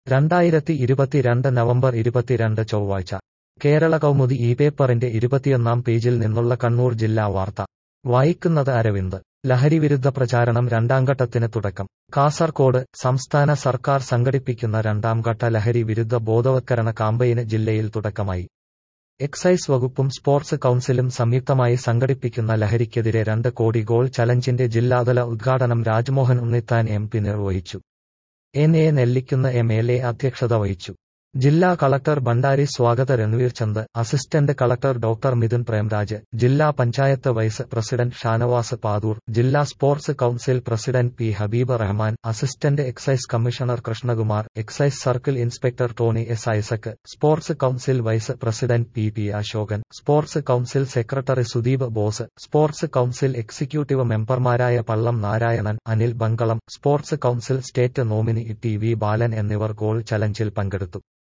രണ്ടായിരത്തി ഇരുപത്തിരണ്ട് നവംബർ ഇരുപത്തിരണ്ട് ചൊവ്വാഴ്ച കേരള കൗമുദി ഈ പേപ്പറിന്റെ ഇരുപത്തിയൊന്നാം പേജിൽ നിന്നുള്ള കണ്ണൂർ ജില്ലാ വാർത്ത വായിക്കുന്നത് അരവിന്ദ് ലഹരിവിരുദ്ധ പ്രചാരണം രണ്ടാംഘട്ടത്തിന് തുടക്കം കാസർകോട് സംസ്ഥാന സർക്കാർ സംഘടിപ്പിക്കുന്ന രണ്ടാംഘട്ട ലഹരി വിരുദ്ധ ബോധവത്കരണ കാമ്പയിന് ജില്ലയിൽ തുടക്കമായി എക്സൈസ് വകുപ്പും സ്പോർട്സ് കൌൺസിലും സംയുക്തമായി സംഘടിപ്പിക്കുന്ന ലഹരിക്കെതിരെ രണ്ട് കോടി ഗോൾ ചലഞ്ചിന്റെ ജില്ലാതല ഉദ്ഘാടനം രാജ്മോഹൻ ഉണ്ണിത്താൻ എം പി നിർവഹിച്ചു N A Nellikunnu M L A അധ്യക്ഷത വഹിച്ചു ജില്ലാ കളക്ടർ ഭണ്ഡാരി സ്വാഗത Ranveer Chand assistant collector doctor Mithun Premraj ജില്ലാ പഞ്ചായത്ത് വൈസ് പ്രസിഡന്റ് ഷാനവാസ് പാതൂർ ജില്ലാ sports council president P Habeeb Rahman assistant excise commissioner Krishnakumar excise circle inspector Tony S Isaac sports council vice president P P Ashokan sports council secretary Sudeep Bose sports council executive മെമ്പർമാരായ Pallam Narayanan Anil ബങ്കളം sports council state nominee T V Balan എന്നിവർ goal ചലഞ്ചിൽ പങ്കെടുത്തു